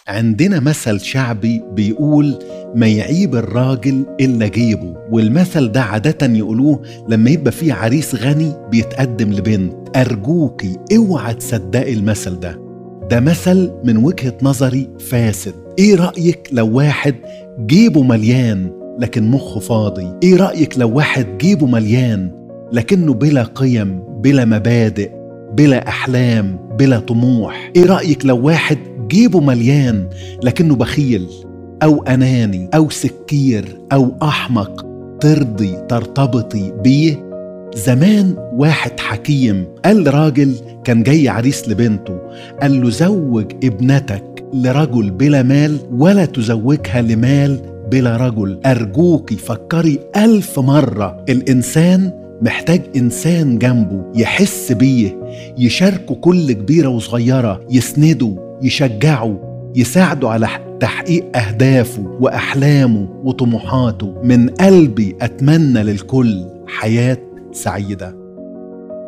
عندنا مثل شعبي بيقول ما يعيب الراجل إلا جيبه والمثل ده عادة يقولوه لما يبقى فيه عريس غني بيتقدم لبنت أرجوكي اوعى تصدقي المثل ده ده مثل من وجهة نظري فاسد ايه رأيك لو واحد جيبه مليان لكن مخه فاضي ايه رأيك لو واحد جيبه مليان لكنه بلا قيم بلا مبادئ بلا أحلام بلا طموح ايه رأيك لو واحد جيبه مليان لكنه بخيل أو أناني أو سكير أو أحمق ترضي ترتبطي بيه زمان واحد حكيم قال راجل كان جاي عريس لبنته قال له زوج ابنتك لرجل بلا مال ولا تزوجها لمال بلا رجل أرجوكي فكري ألف مرة الإنسان محتاج إنسان جنبه يحس بيه يشاركه كل كبيرة وصغيرة يسنده يشجعه يساعده على تحقيق أهدافه وأحلامه وطموحاته من قلبي أتمنى للكل حياة سعيده